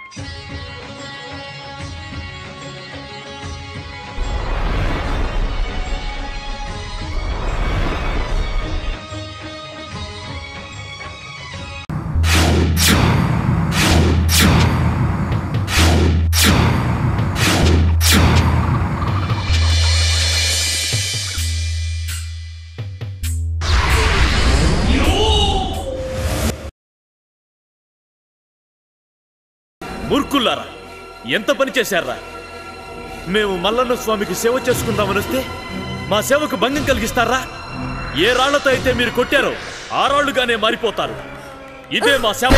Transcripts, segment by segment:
మూర్ఖుల్లారా ఎంత పని చేశారా మేము మల్లన్న స్వామికి సేవ చేసుకుందామని వస్తే మా సేవకు భంగం కలిగిస్తారా ఏ రాళ్లతో అయితే మీరు కొట్టారో ఆ రాళ్లుగానే మారిపోతారు ఇదే మా సేవ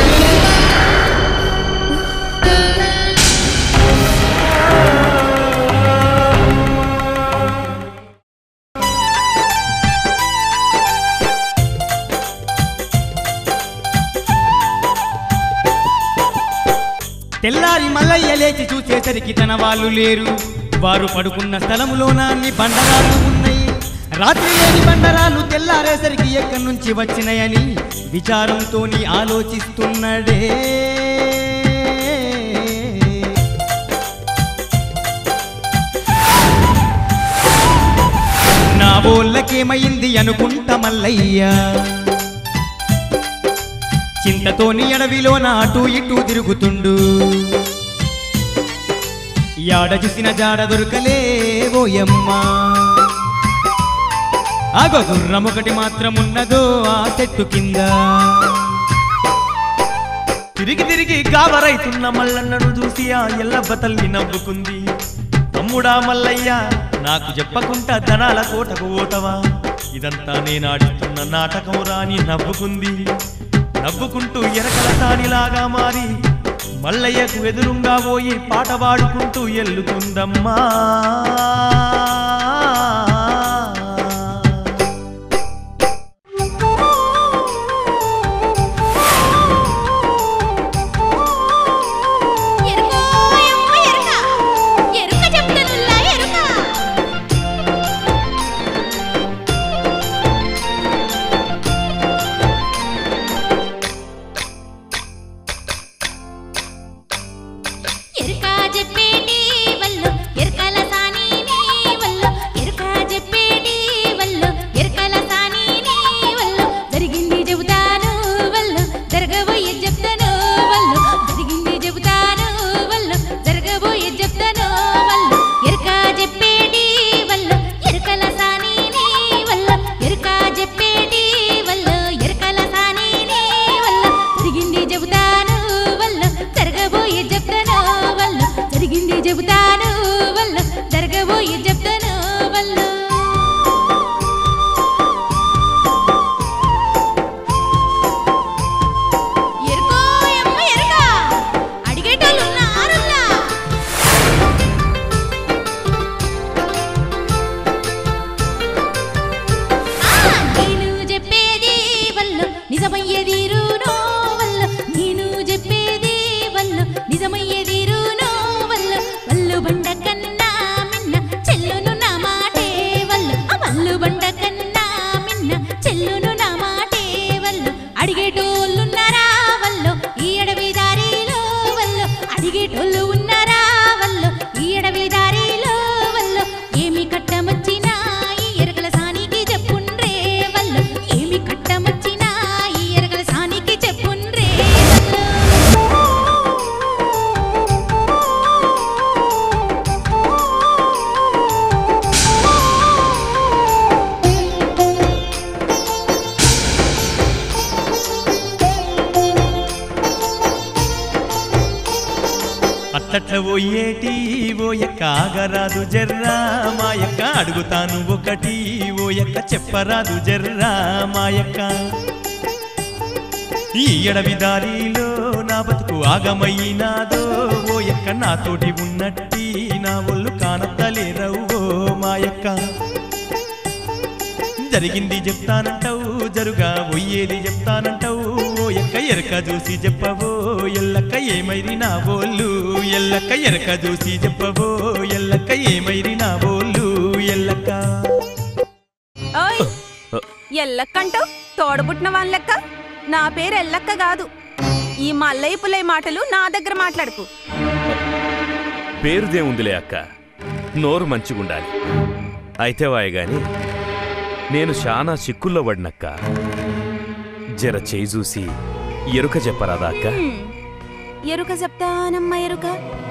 తెల్లారి మల్లయ్య లేచి చూసేసరికి తన వాళ్ళు లేరు వారు పడుకున్న స్థలములోన అన్ని బండరాలు ఉన్నాయి రాత్రి లేని బండరాలు తెల్లారేసరికి ఎక్కడి నుంచి వచ్చినాయని విచారంతో ఆలోచిస్తున్నాడే నా ఓళ్ళకేమైంది అనుకుంటా మల్లయ్యా చింతతోని అడవిలోన అటు ఇటు తిరుగుతుండు యాడ చూసిన జాడ దొరకలే ఓయమ్మా ఆగో గుర్రం ఒకటి మాత్రం ఉన్నదో ఆ చెట్టు కింద తిరిగి తిరిగి గావరైతున్న మల్లన్నను చూసి ఆ ఎల్లవ్వ తల్లి నవ్వుకుంది తమ్ముడా మల్లయ్య నాకు చెప్పకుండా ధనాల కోటకు ఓటవా ఇదంతా నేను ఆడిస్తున్న నాటకం రాని నవ్వుకుంది నవ్వుకుంటూ ఎరకల తానిలాగా మారి మల్లయ్యకు ఎదురుంగా పోయి పాట పాడుకుంటూ ఎల్లుతుందమ్మా ఎరుకో ఎమ్మ ఎరుక ఎరుక చెప్తానుల్లా ఎరుక ఎరుక చెప్పేటి వల్లు ఎరుకల సాని నీ వల్లు ఎరుక చెప్పేటి వల్లు ఎరుకల సాని నీ వల్లు జరిగింది చెబుతాను వల్లు జరగబోయే చెప్తాను వల్లు జరిగింది చెబుతాను వల్లు జరగబోయే చెప్తాను వల్లు ఎరుక చెప్పేటి వల్లు ఎరుకల సాని నీ వల్లు ఎరుక చెప్పేటి వల్లు ఎరుకల సాని నీ వల్లు జరిగింది చెబుతాను వల్లు జరగబోయే చెప్తాను వల్లు జరిగింది చెబుతాను వల్లు జరగబోయే చెప్తాను వల్లు ఎరుకో ఎమ్మ ఎరుక అడిగేటోళ్ళు ఉన్నారుల్లా ఆ, నేను చెప్పేది వల్లు నిజమయ్యేది రూనో వల్లు నేను చెప్పేది వల్లు నిజమయ్యేది రూనో వల్లు వల్లు బండ కన్నా మిన్న చెల్లును నా మాటే వల్లు ఆ వల్లు బండ కన్నా మిన్న చెల్లును నా మాటే వల్లు అడిగేటోళ్ళున్నారా వల్లు ఈ అడవి దారిలో వల్లు అడిగేటోళ్ళు ఉన్నారా వల్లు ఈ అడవి దారిలో వల్లు ఏమి కట్టమచ్చినా ఈ ఎరకల సానికి చెప్పుండ్రే వల్లు ఏమి కట్టమచ్చినా ఈ ఎరకల సానికి చెప్పుండ్రే వల్లు అత్తట్ల పోయేటి ఓ యక్క ఆగరాదు జర్రా మా యక్క అడుగుతాను ఒకటి ఓ యక్క చెప్పరాదు జర్రా మా యక్క ఈ ఎడవి దారిలో నా బతుకు ఆగమయ్యినాదో ఓ యక్క నాతోటి ఉన్నట్టి నా ఒళ్ళు కానత్తలేరవు మా యక్క జరిగింది చెప్తానంటావు జరుగా పోయేది చెప్తానంటావు ఓ ఎక్క ఎరక చూసి చెప్పవో ఎల్లక్క ఏమైరి నా బోళ్ళు ఎల్లక్క ఎరక చూసి చెప్పవో ఎల్లక్క ఏమైరి నా బోళ్ళు ఎల్లక్క ఓయ్ ఎల్లక్కంటూ తోడబుట్టిన వాళ్ళెక్క నా పేరు ఎల్లక్క కాదు ఈ మల్లయ్య పుల్లయ్య మాటలు నా దగ్గర మాట్లాడుకు పేరుదేముందిలే అక్క నోరు మంచిగుండాలి అయితే వాయ గాని నేను శానా చిక్కుల్లో పడినక్క జర చేయి చూసి ఎరుక చెప్పరాదా అక్క హ్మ్. ఎరుక చెప్తానమ్మా ఎరుక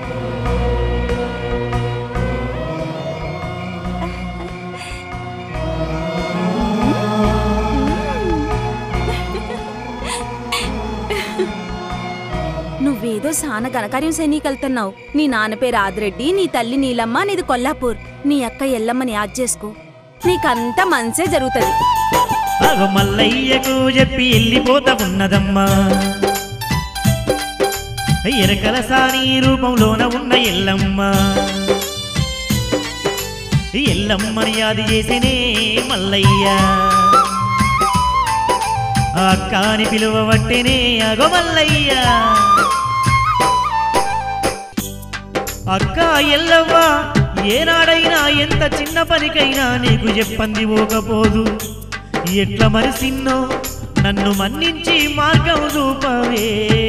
నువ్వేదో సాన ఘనకార్యం సైనికెళ్తున్నావు నీ నాన్న పేరు ఆదిరెడ్డి నీ తల్లి నీలమ్మ నీది కొల్లాపూర్ నీ అక్క ఎల్లమ్మని యాద్ చేసుకో నీకంతా మనసే జరుగుతుంది అగ మల్లయ్యకు చెప్పి వెళ్ళిపోతా ఉన్నదమ్మా ఎరకల సాని రూపంలోన ఉన్న ఎల్లమ్మ ఎల్లమ్మని యాది చేసేనే మల్లయ్య ఆ అక్కని పిలువబట్టేనే అగో మల్లయ్య అక్క ఎల్లవ్వ ఏనాడైనా ఎంత చిన్న పనికైనా నీకు చెప్పంది ఓకపోదు ఎట్ల మరిసిన్నో నన్ను మన్నించి మార్గం చూపవే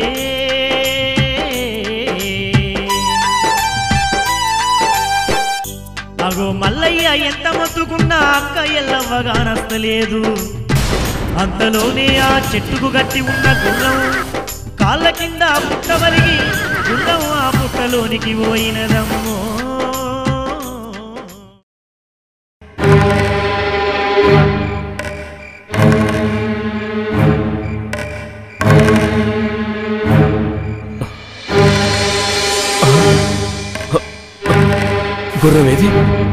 అగో మల్లయ్య ఎంత మొత్తుకున్నా అక్క ఎల్లవ్వగా నస్తలేదు అంతలోనే ఆ చెట్టుకు గట్టి ఉన్న గుర్రం కాళ్ళ కింద పుట్టవలిగి గుర్రం ఆ పుట్టలోనికి పోయినదమ్మో గుర్రం ఏది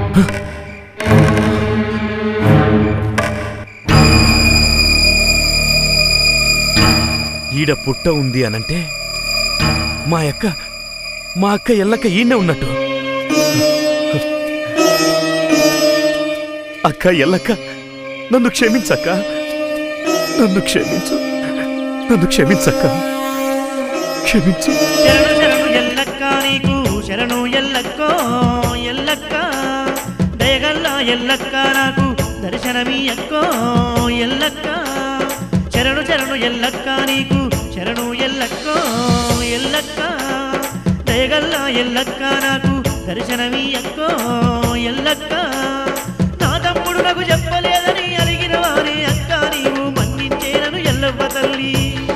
ఈడ పుట్ట ఉంది అనంటే మా అక్క మా అక్క ఎల్లక్క ఈయనే ఉన్నట్టు అక్క ఎల్లక్క నన్ను క్షమించక్క నన్ను క్షమించు నన్ను క్షమించక్క క్షమించు శరణు శరణు ఎల్లక్క నీకు శరణు ఎల్లక్కో ఎల్లక్క దయగల్ల ఎల్లక్క నాకు దర్శనమీ అక్కో ఎల్లక్క శరణు శరణు ఎల్లక్క నీకు శరణు ఎల్లక్కో ఎల్లక్క దయగల్ల ఎల్లక్క నాకు దర్శనమీ అక్కో ఎల్లక్క నా తమ్ముడు నాకు చెప్పలేదని అలిగిన వారి అక్క నీవు మన్నించేనను ఎల్లవ్వ తల్లి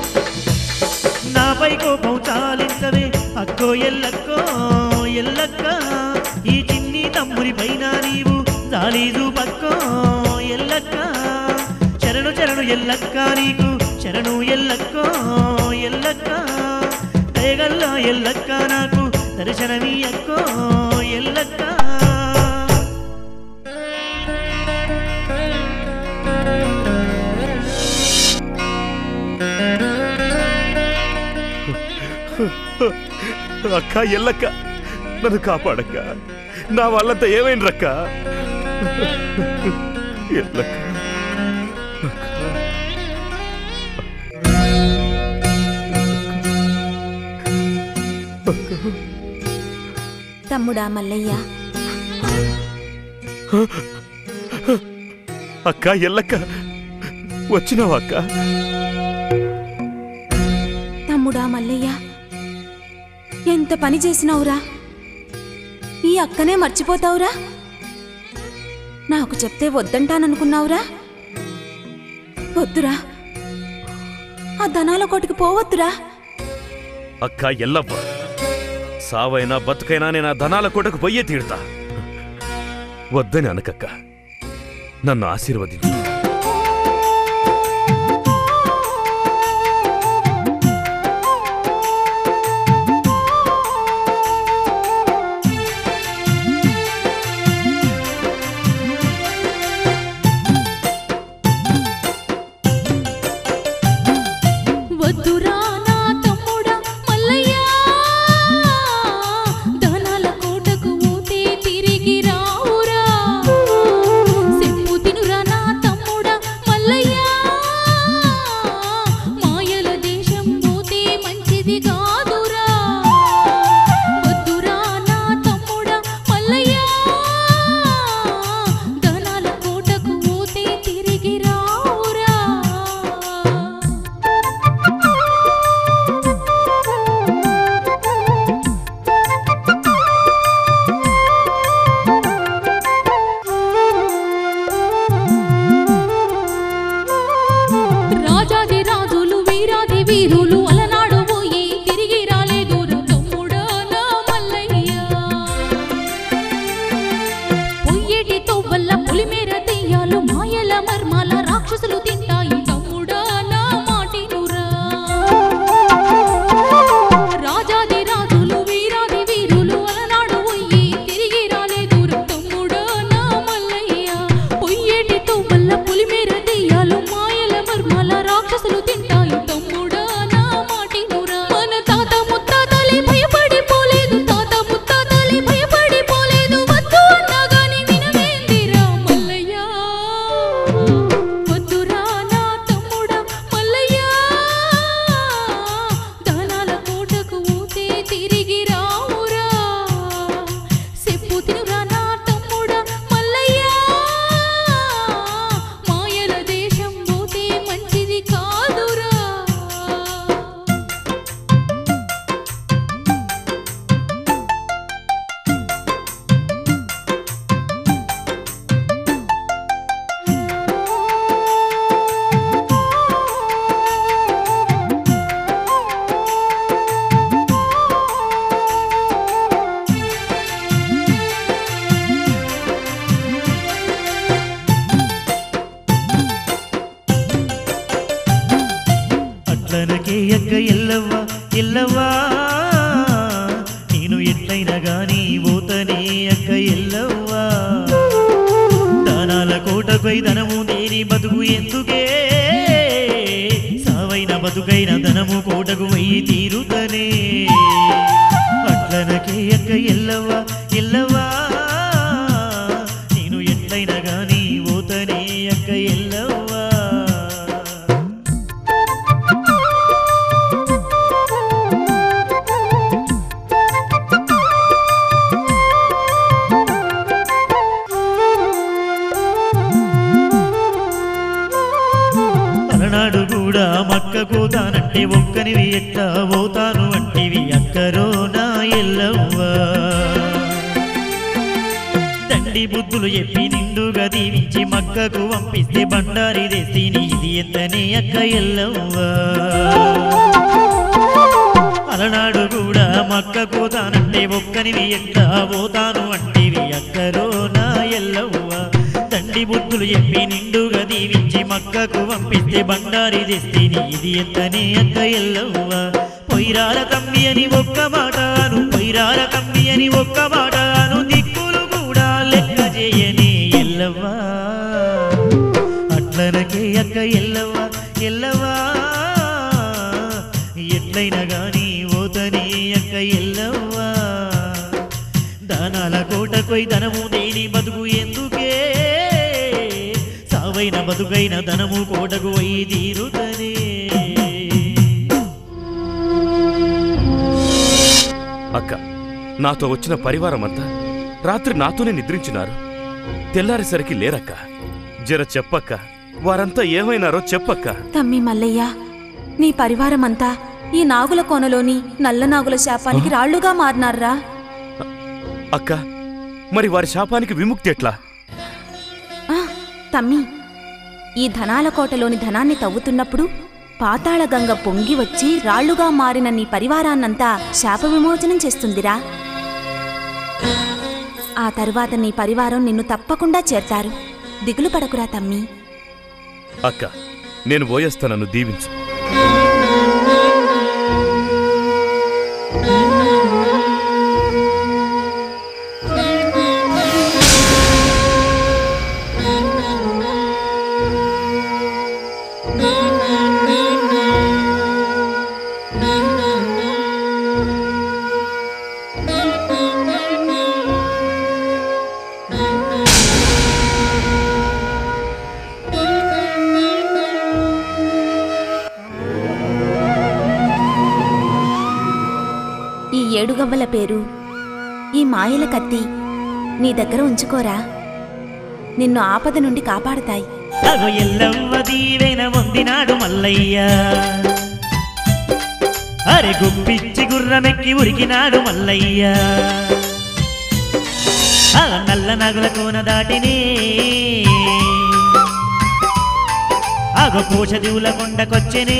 నాపై కోపం చాలించవే అక్కో ఎల్లక్కో ఎల్లక్క ఈ చిన్ని తమ్ముని పైన నీవు జాలీజు పక్కో ఎల్లక్క శరణు శరణు ఎల్లక్క నీకు శరణు ఎల్లక్కో ఎల్లక్క దయగల్ల ఎల్లక్క నాకు దర్శనమీ అక్కో ఎల్లక్క అక్క ఎల్లక్క నన్ను కాపాడక్క నా వాళ్ళంతా ఏమైండ్రక్క ఎల్లక్క తమ్ముడా మల్లయ్య అక్క ఎల్లక్క వచ్చినావా అక్క తమ్ముడా మల్లయ్య ఎంత పని చేసినావురా ఈ అక్కనే మర్చిపోతావురా నాకు చెప్తే వద్దంటాననుకున్నావురా వద్దురా ఆ ధనాల కోటికి పోవద్దురా అక్క ఎల్లవ్వ సావైనా బతుకైనా నేను ఆ ధనాల కోటకు పోయే తీరుతా వద్దని అనకక్క నన్ను ఆశీర్వదించు వద్దురా నా తమ్ముడా మల్లయ్య ధనాల కోటకు ఊతే తిరిగి రావురా సెంపు తినురా నా తమ్ముడా తిరిగి రావురా చెప్పు తినురా నా తమ్ముడా మల్లయ్యా మాయల దేశం పోతే మంచిది కాదురా అట్లనకే ఎక్క ఎల్లవ్వా ఎల్లవ్వా నేను ఎట్లయినా గాని పోతనే అక్క ఎల్లవ్వా దానాల కోటపై ధనము దేని బతుకు ఎందుకే సావైన బతుకైన ధనము కోటకు పోయి తీరుతనే అట్లనకే ఎక్క ఎల్లవ్వా ఎల్లవ్వా నేను ఎట్లయినా గాని పోతనే అక్క ఎల్లవ్వా అలనాడు కూడా మక్కకు తానంటే ఒక్కనివి ఎట్లా పోతాను అంటివి అక్కరో నా ఎల్లవ్వా తండ్రి బుద్ధులు చెప్పి నిండుగా దీవించి మక్కకు పంపిస్తే బండారి దేశీని ఇది ఎంతనే అక్క ఎల్లవ్వా అలనాడు కూడా మక్కకు తానంటే ఒక్కనివి ఎట్లా పోతాను అంటివి అక్కరో నా ఎల్లవ్వ తండ్రి బుద్ధులు చెప్పి నిండుగా దీవించి మక్కకు పంపిస్తే బండారి తెస్తేని ఇది ఎంతనే అక్క ఎల్లవ్వ పొయ్యిరాల కమ్మి అని ఒక్క మాటను పొయ్యిరాల కమ్మి అని ఒక్క మాటను దిక్కులు కూడా లెక్క చేయని ఎల్లవ్వా అట్లనకే అక్క ఎల్లవ్వా ఎల్లవ్వా ఎట్లయినా గాని ఓతని అక్క ఎల్లవ్వా దానాల కోటకొయ్ ధనము దేని బతుకు ఎందుకే సావైన బతుకైన ధనము కోటకు పోయి తీరుతనే అక్క నాతో వచ్చిన పరివారం అంతా రాత్రి నాతోనే నిద్రించినారు తెల్లారేసరికి లేరక్క జర చెప్పక్క వారంతా ఏమైనారో చెప్పక్క తమ్మి మల్లయ్య నీ పరివారమంతా ఈ నాగుల కోనలోని నల్ల నాగుల శాపానికి రాళ్లుగా మారినారా అక్క మరి వారి శాపానికి విముక్తి ఎట్లా ఆ, తమ్మి ఈ ధనాల కోటలోని ధనాన్ని తవ్వుతున్నప్పుడు పాతాళగంగ పొంగి వచ్చి రాళ్లుగా మారిన నీ పరివారాన్నంతా శాప విమోచనం చేస్తుందిరా ఆ తరువాత నీ పరివారం నిన్ను తప్పకుండా చేర్తారు దిగులు పడకురా తమ్మి అక్క నేను పోయేస్తానన్ను దీవించు ఈ ఏడుగవ్వల పేరు ఈ మాయల కత్తి నీ దగ్గర ఉంచుకోరా నిన్ను ఆపద నుండి కాపాడతాయి అగో ఎల్లవ్వ దీవెన పొందినాడు మల్లయ్య అరే గుప్పిచ్చి గుర్రమెక్కి ఉరికినాడు మల్లయ్య ఆ నల్ల నగుల కోన దాటినే అగో కోశదివుల కొండకొచ్చెనే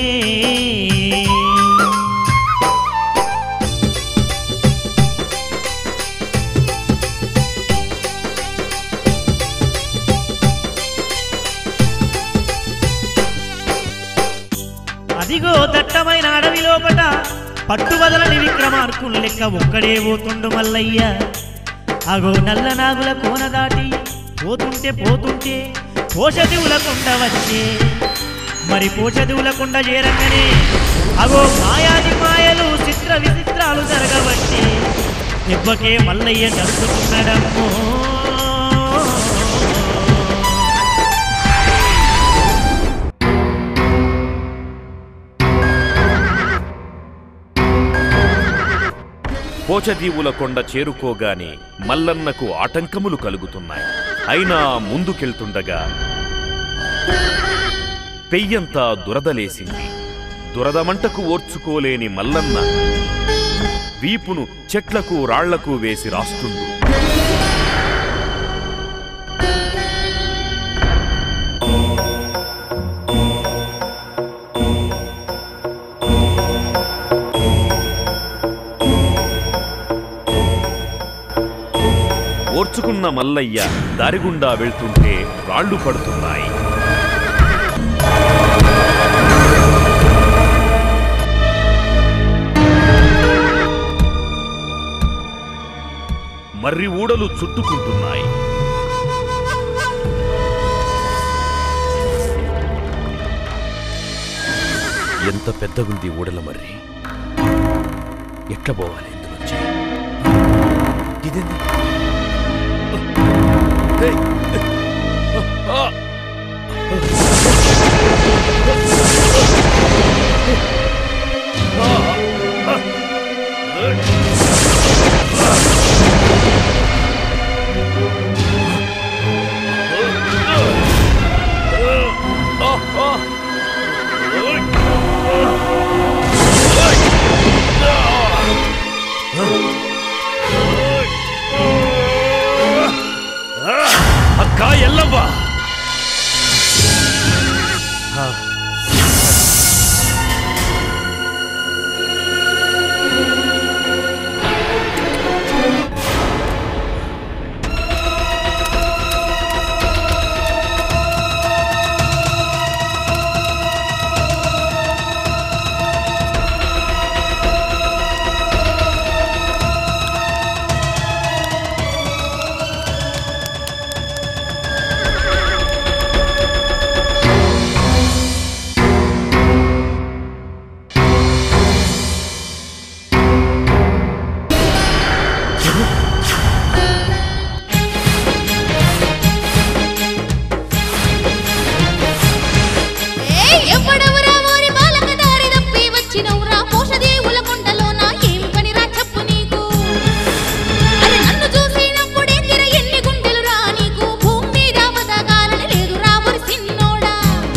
అదిగో దట్టమైన అడవి లోపట పట్టువదలని విక్రమార్కులు లెక్క ఒక్కడే పోతుండు మల్లయ్య అగో నల్ల నాగుల కోన దాటి పోతుంటే పోతుంటే పోషదివుల కొండ వచ్చే మరి పోషదివుల కొండ చేరంగానే అగో మాయాది మాయలు చిత్ర విచిత్రాలు జరగబట్టే దెబ్బకే మల్లయ్య నడుచుకున్నాడమ్మో పోచదీవుల కొండ చేరుకోగానే మల్లన్నకు ఆటంకములు కలుగుతున్నాయి అయినా ముందుకెళ్తుండగా పెయ్యంతా దురదలేసింది దురదమంటకు ఓర్చుకోలేని మల్లన్న వీపును చెట్లకు రాళ్లకు వేసి రాస్తుండు ఓర్చుకున్న మల్లయ్య దారిగుండా వెళ్తుంటే రాళ్లు పడుతున్నాయి మర్రి ఊడలు చుట్టుకుంటున్నాయి ఎంత పెద్దగుంది ఊడల మర్రి ఎట్లా పోవాలి ఇందులోంచి ఇదేంది ఏయ్! ఆ! అక్క ఎల్లవ్వ ఏయ్, ఎవ్వడెవరా ఓరి బాలక దారి తప్పి వచ్చినవురా పోషదేవుల కొండలోన ఏం పనిరా చెప్పు నీకు అది నన్ను చూసినప్పుడేందిర ఎన్ని గుండెలురా నీకు భూమి మీద బతకాలని లేదురా ఓరి సిన్నోడా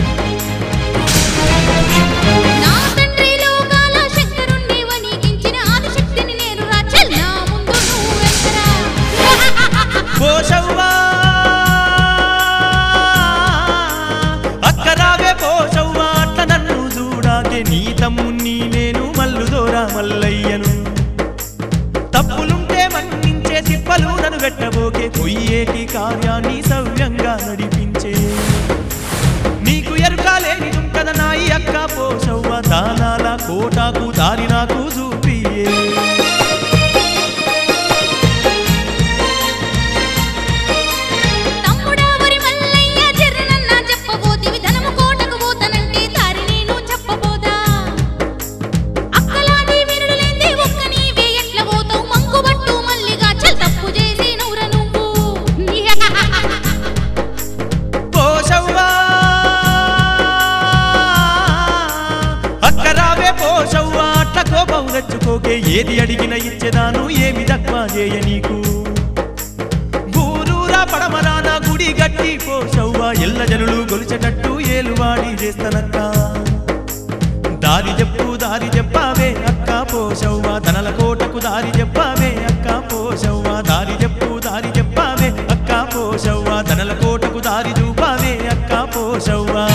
నా తండ్రి లోకాల శంకరుణ్ణి వణికించిన ఆదిశక్తిని నేను రా చెల్లా ముందు నువ్వెంతరా పోషవ్వా అక్కరావే పోషవ్వా అట్ల నన్ను చూడాకే నీ తమ్ముణ్ణి నేను మల్లుదోరా మల్లయ్యను తప్పులుంటే మన్నించే తిప్పలు నన్ను పెట్టబోకే పొయ్యేటి కార్యాన్ని సవ్యంగా నడిపించే నీకు ఎరుకాలేని కదా నాయి అక్క పోషవ్వ దానాల కోటాకు దారి నాకు చూపియే తమ్ముడా వరి మల్లయ్య జర్రనన్న చెప్పబోతివి ధనము కోటకు పోతానంటే దారి నేను చెప్పబోదా అక్కలాది వినుడు లేంది ఒక్క నీవే ఎట్ల పోతావు మంకుబట్టు మల్లిగా చల్ తప్పు చేసి నవ్వుర నువ్వు పోషవ్వా అక్కరావే పోషవ్వా అట్ల కోపం తెచ్చుకోకే ఏది అడిగిన ఇచ్చేదాను ఏమి తక్కువ చేయ నీకు గూరూరా పడమరాన గుడి గట్టి పోషవ్వా ఎల్ల జనులు గొలిచేటట్టు ఏలువాడి చేస్తానక్క దారి చెప్పు దారి చెప్పావే అక్క పోషవ్వా ధనల కోటకు దారి చెప్పావే అక్క పోషవ్వా దారి చెప్పు దారి చెప్పావే అక్క పోషవ్వా ధనల కోటకు దారి చూపావే అక్క పోషవ్వా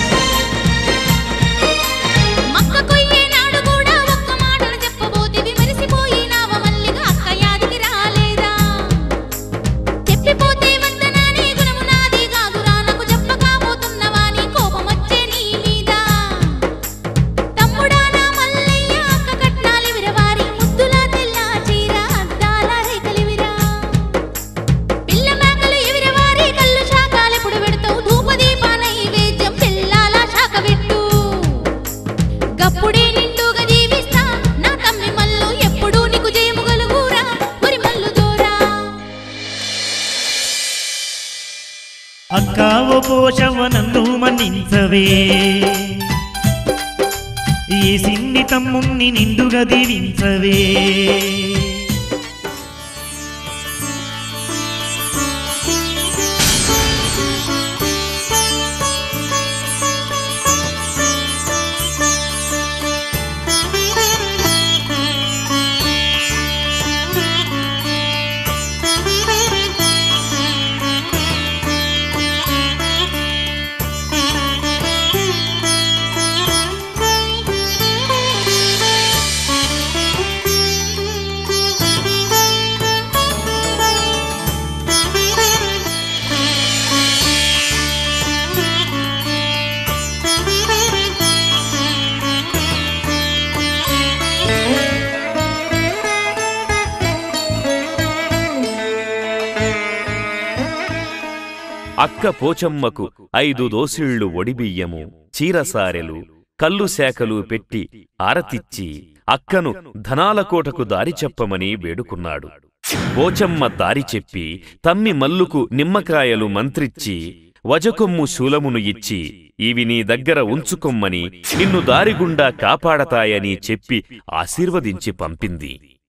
మక్క కొయ్యే నాడు కూడా ఒక్క మాటలు చెప్పబోతివి మరిసిపోయినావ మల్లిగా అక్క యాదికి రాలేదా చెప్పిపోతే వందనాని గుణము నాది కాదురా నాకు చెప్పకపోతున్నవా నీ కోపం వచ్చే నీ మీద తమ్ముడా నా మల్లయ్య అక్క కట్నాలి విరవారి ముద్దుల తెల్ల చీర అద్దాల రేఖలివిరా పిల్ల మేకలు ఎవిరవారి కళ్ళు శాఖాలెప్పుడు పెడతావు ధూపదీప నైవేద్యం పిల్లాల శాఖ పెట్టు గప్పుడే నిండుగా జీవిస్తా నా తమ్మి మల్లు ఎప్పుడు నీకు జయము గలుగురా ఒరి మల్లు దోరా అక్క ఓ పోషవ్వ నన్ను మన్నించవే ఈ సిన్ని తమ్ముణ్ణి నిండుగా దీవించవే అక్క పోచమ్మకు ఐదు దోసిళ్లు ఒడిబియ్యము చీరసారెలు కల్లు శాఖలు పెట్టి ఆరతిచ్చి అక్కను ధనాల కోటకు దారి చెప్పమని వేడుకున్నాడు పోచమ్మ దారి చెప్పి తమ్మి మల్లుకు నిమ్మకాయలు మంత్రిచ్చి వజకొమ్ము శూలమును ఇచ్చి ఇవి నీ దగ్గర ఉంచుకొమ్మని నిన్ను దారిగుండా కాపాడతాయని చెప్పి ఆశీర్వదించి పంపింది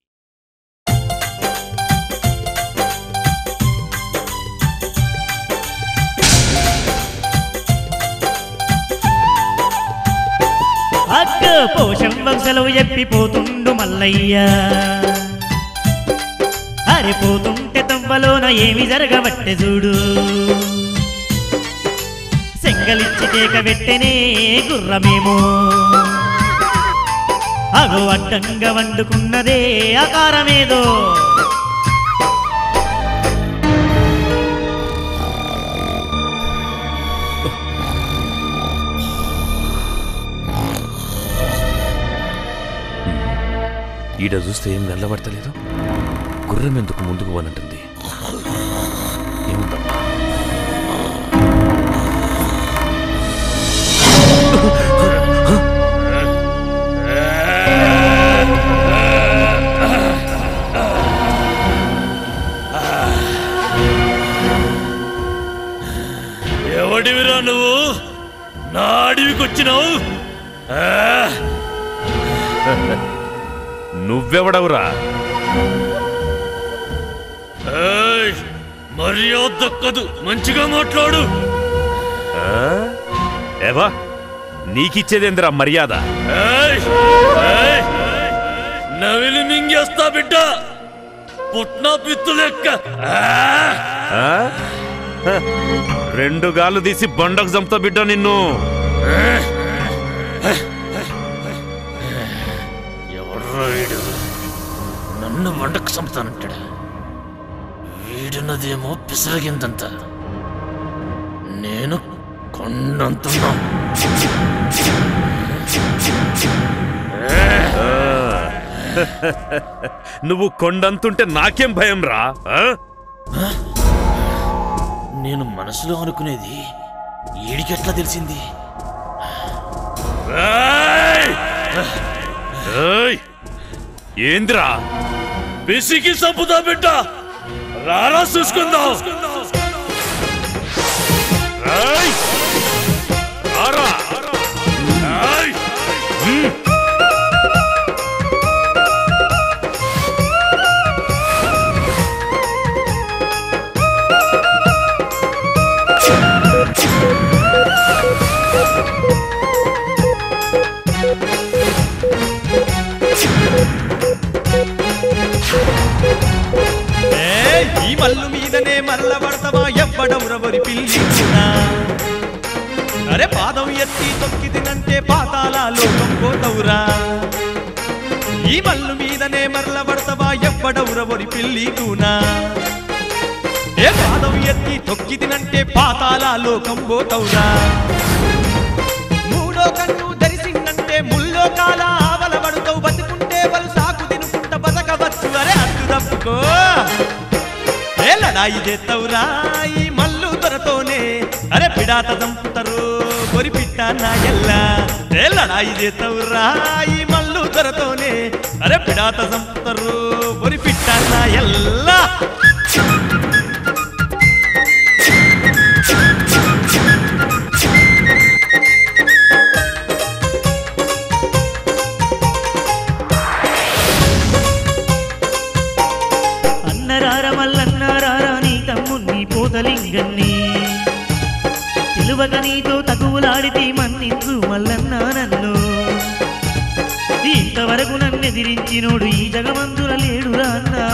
అక్క పోషం వంశలవు ఎప్పిపోతుండు మల్లయ్య అరిపోతుంటే తవ్వలోన ఏమి జరగబట్టె చూడు సెంగలిచ్చి కేక పెట్టెనే గుర్రమేమో అగో అడ్డంగా వండుకున్నదే ఆకారమేదో ఈడ చూస్తే ఏం నల్లబడతలేదు గుర్రం ఎందుకు ముందుకు పోనంటుంది ఏముందమ్మా ఎవడివిరా నువ్వు నా అడవికొచ్చినావు ఆ! నువ్వెవడవురా ఏయ్! మర్యాద దక్కదు మంచిగా మాట్లాడు ఆ? ఏవా నీకిచ్చేదేందిరా మర్యాద ఏయ్! ఏయ్! నవిలి మింగేస్తా బిడ్డ పుట్నా పిత్తు లెక్క ఆ! ఆ? హ, రెండు గాలు తీసి బండకు చంపుతా బిడ్డ నిన్ను ఎవర్రా వీడు నన్ను వంటకు చంపుతానంటాడు వీడున్నదేమో పిసరగిందంత నేను కొండంతున్నా నువ్వు కొండంతుంటే నాకేం భయం రా ఆ? నేను మనసులో అనుకునేది ఈడికెట్లా తెలిసింది ఏయ్! ఏందిరా పిసికి చంపుతా బిడ్డ రారా చూసుకుందాం ఏయ్! రారా! ఏయ్! ఏ, ఈ మల్లు మీదనే మల్ల పడతావా ఎవ్వడవురవరి పిల్లినా అరే పాదం ఎత్తి తొక్కి తినంటే పాతాల లోకం పోతవురా ఈ మల్లు మీదనే మరల పడతావా ఎవ్వడవురవరి పిల్లికునా ఏ పాదం ఎత్తి తొక్కి తినంటే పాతాల లోకం పోతవురా మూడో కన్ను ధరిసిందంటే ముల్లో కాల ఆవల పడుతావు బతుకుంటే వాళ్ళు సాకు తినుకుంట బతకవచ్చు అరే అడ్డు తప్పుకో ఏ లడాయి చేస్తావురా ఈ మల్లు దొరతోనే అరే పిడాత చంపుతారు కొరి పిట్ట నా ఎల్లా ఏ లడాయి చేస్తావురా ఈ మల్లు దొరతోనే అరే పిడాత చంపుతారు కొరి పిట్ట నా ఎల్లా అన్నరార మల్లన్నారారా నీ తమ్ముణ్ణి పోతలింగన్ని పిలువక నీతో తగువులాడితే మన్నించు మల్లన్నా నన్ను ఇంతవరకు నన్నెదిరించినోడు ఈ జగమందుల లేడురా అన్నా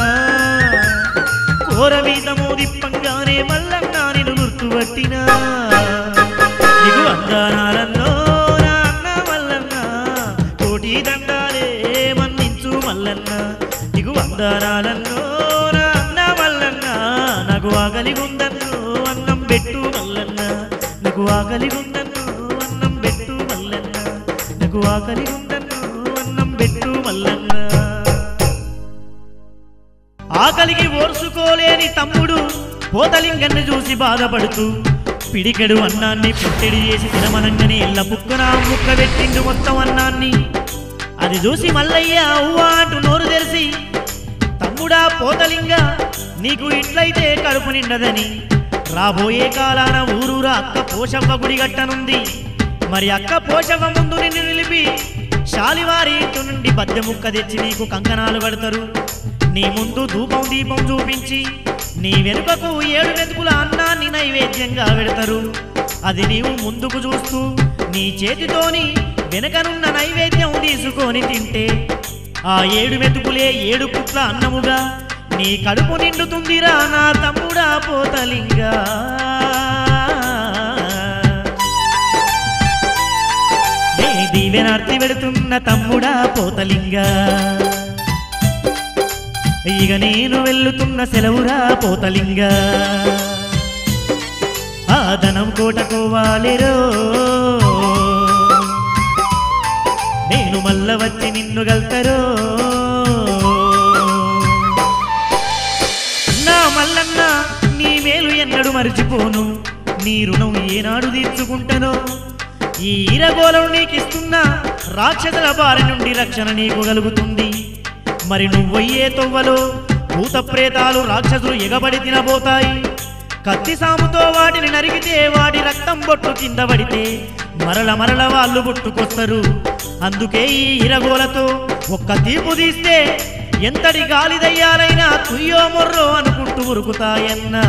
కోరమీద మోదిప్పంగానే మల్లన్నా నేను గుర్తుపట్టినా నీకు అందానాలన్నో నా అన్న మల్లన్న కోటి దండాలే మన్నించు మల్లన్న నీకు వందనాలన్నో నా అన్న మల్లన్న నాకు ఆకలి గుందన్ను అన్నం పెట్టు మల్లన్న నాకు ఆకలి గుందన్ను అన్నం పెట్టు మల్లన్న నాకు ఆకలి గుందన్ను అన్నం పెట్టు మల్లన్న ఆకలికి ఓర్చుకోలేని తమ్ముడు పోతలింగన్ని చూసి బాధపడుతూ పిడికెడు అన్నాన్ని పుట్టెడి చేసి తినమనంగానే ఎల్ల పుక్కన ముక్క పెట్టిండు మొత్తం అన్నాన్ని అది చూసి మల్లయ్య అవ్వా అంటూ నోరు తెరిసి తమ్ముడా పోతలింగ నీకు ఇట్లయితే కడుపు నిండదని రాబోయే కాలాన ఊరూరా అక్క పోషవ్వ గుడి గట్టనుంది మరి అక్క పోషవ్వ ముందు నిన్ను నిలిపి శాలివారి ఇంటి నుండి బద్దె ముక్క తెచ్చి నీకు కంకణాలు కడతారు నీ ముందు ధూపం దీపం చూపించి నీ వెనుకకు ఏడు వెతుకుల అన్నాన్ని నైవేద్యంగా పెడతారు అది నీవు ముందుకు చూస్తూ నీ చేతితోని వెనకనున్న నైవేద్యం తీసుకొని తింటే ఆ ఏడు మెతుకులే ఏడు పుట్ల అన్నముగా నీ కడుపు నిండుతుందిరా నా తమ్ముడా పోతలింగా నే దీవెనార్తి పెడుతున్న తమ్ముడా పోతలింగా ఇక నేను వెళ్ళుతున్న సెలవురా పోతలింగా ఆ ధనం కోటకోవాలిరో నేను మల్ల వచ్చి నిన్ను గల్తరో నా మల్లన్న నీ మేలు ఎన్నడు మరిచిపోను నీ రుణం ఏనాడు తీర్చుకుంటానో ఈ ఈరగోళం నీకిస్తున్నా రాక్షసుల బారి నుండి రక్షణ నీకు కలుగుతుంది మరి నువ్వయ్యే తొవ్వలో భూత ప్రేతాలు రాక్షసులు ఎగబడి తినబోతాయి కత్తి సాముతో వాటిని నరిగితే వాటి రక్తం బొట్టు కింద పడితే మరల మరల వాళ్ళు పుట్టుకొస్తారు అందుకే ఈ ఇరగోలతో ఒక్క తీపు తీస్తే ఎంతటి గాలి దయ్యాలైనా తుయ్యో మొర్రో అనుకుంటూ ఉరుకుతాయన్నా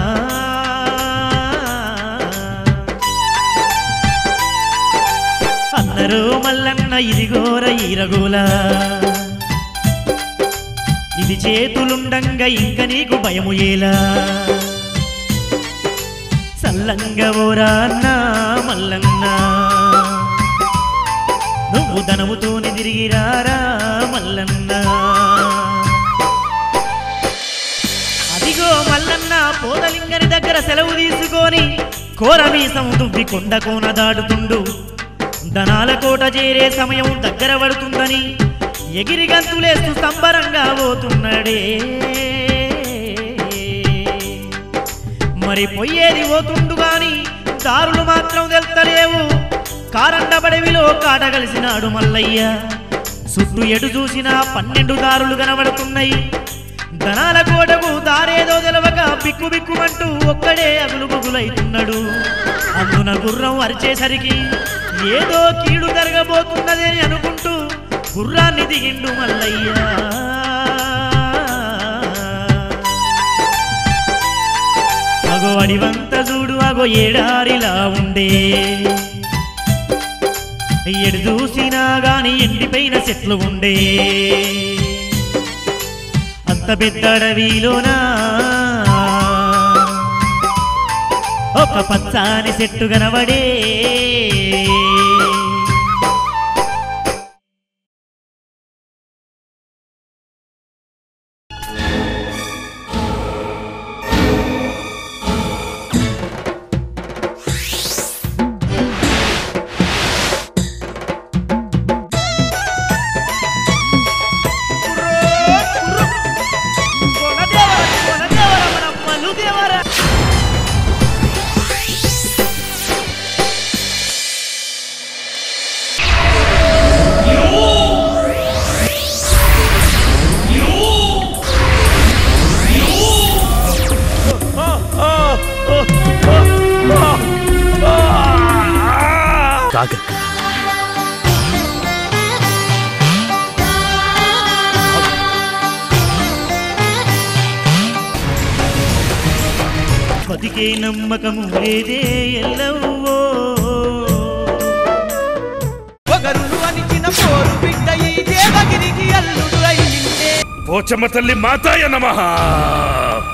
అందరూ మల్లన్న ఇదిగోర ఈరగోల ఇది చేతులుండంగా ఇంక నీకు భయము ఏలా సల్లంగా ఓరా అన్నా మల్లన్న నువ్వు ధనముతోని తిరిగిరారా మల్లన్న అదిగో మల్లన్న పోతలింగని దగ్గర సెలవు తీసుకొని కోరమీసం దువ్వి కొండ కోన దాడుతుండు ధనాల కోట చేరే సమయం దగ్గర పడుతుందని ఎగిరి గంతులేస్తూ సంబరంగా పోతున్నాడే మరి పొయ్యేది పోతుండు గాని దారులు మాత్రం తెలుస్తలేవు కారండబడవిలో కాట కలిసినాడు మల్లయ్య చుట్టూ ఎటు చూసినా పన్నెండు దారులు కనబడుతున్నాయి ధనాల కోటకు దారేదో తెలవక బిక్కు బిక్కుమంటూ ఒక్కడే అగులు గుగులైతున్నాడు అందున గుర్రం అరిచేసరికి ఏదో కీడు జరగబోతున్నది అని అనుకుంటూ గుర్రాన్ని దిగిండు మల్లయ్య అగో అడివంత చూడు అగో ఏడారిలా ఉండే ఎడు చూసినా గాని ఎండిపోయిన చెట్లు ఉండే అంత పెద్ద అడవిలోనా ఒక పచ్చాని చెట్టు కనబడే కాగ బతికే నమ్మకము లేదే ఎల్లవో పొగరులు అనిచిన పోరు బిడ్డ ఈ దేవగిరికి అల్లుడు అయ్యిందే పోచమ్మ తల్లి మాతాయ నమః